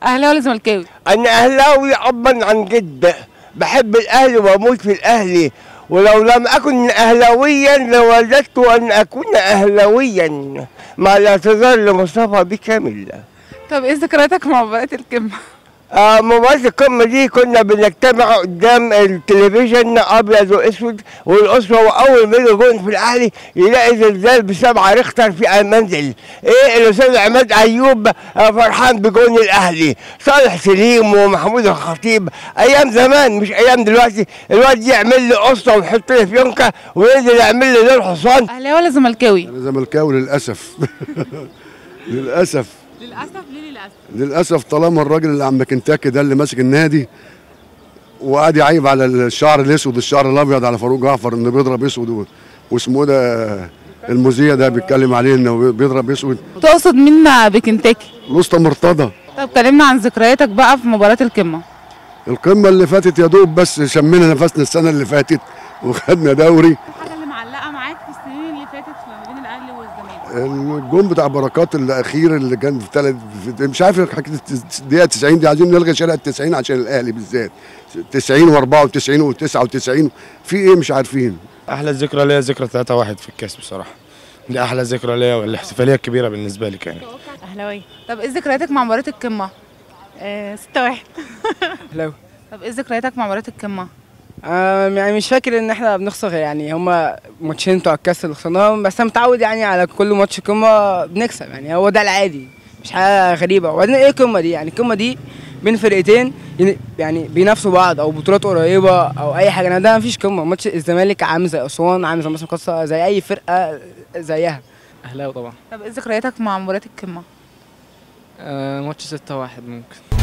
اهلاوي ولا زملكاوي انا اهلاوي ابا عن جد بحب الاهلي واموت في الاهلي ولو لم اكن اهلاويا لوددت ان اكون اهلاويا مع الاعتذار لمصطفى بكامل طب ايه ذكرياتك مع مباراه القمه آه مباراة القمة دي كنا بنجتمع قدام التلفزيون أبيض وأسود والأسرة وأول ما يجي جون في الأهلي يلاقي زلزال بسبعة ريختر في المنزل. إيه الأستاذ عماد أيوب آه فرحان بجون الأهلي. صالح سليم ومحمود الخطيب أيام زمان مش أيام دلوقتي، الواد يعمل لي قصة ويحط لي فيونكة وينزل يعمل لي دور حصان. اهلاوي ولا زملكاوي انا زملكاوي للاسف للاسف للاسف ليه للاسف للاسف طالما الراجل اللي عم كنتاكي ده اللي ماسك النادي وقعد يعيب على الشعر الاسود الشعر الابيض على فاروق جعفر انه بيضرب اسود و- واسمه ده المذيع ده بيتكلم عليه انه بيضرب اسود تقصد مين بكنتاكي الاسطى مرتضى طب كلمنا عن ذكرياتك بقى في مباراه القمه القمه اللي فاتت يا دوب بس شمينا نفسنا السنه اللي فاتت وخدنا دوري الحاجه اللي معلقه معاك في السنين اللي فاتت ما بين الاهلي والزمالك الجون بتاع بركات الاخير اللي كان في ثلاث مش عارف حكايه الدقيقه 90 دي عايزين نلغي شارع ال 90 عشان الاهلي بالذات 90 و94 و99 في ايه مش عارفين احلى ذكرى ليا ذكرى 3 1 في الكاس بصراحه دي احلى ذكرى ليا والاحتفاليه الكبيره بالنسبه لي كانت اهلاوي طب ايه ذكرياتك مع مباراه القمه آه 6 1 اهلاوي طب ايه ذكرياتك مع مباراه القمه آه يعني مش فاكر ان احنا بنخسر يعني هما ماتشين بتوع الكاس اللي خسرناهم بس انا متعود يعني على كل ماتش قمه بنكسب يعني هو ده العادي مش حاجه غريبه وبعدين ايه القمه دي يعني القمه دي بين فرقتين ين- يعني بينافسوا بعض او بطولات قريبه او اي حاجه انا ده مفيش قمه ماتش الزمالك عامل زي اسوان عامل زي مصر قصه زي اي فرقه زيها اهلاوي طبعا طب ايه ذكرياتك مع مباراه القمه آه ماتش 6 1 ممكن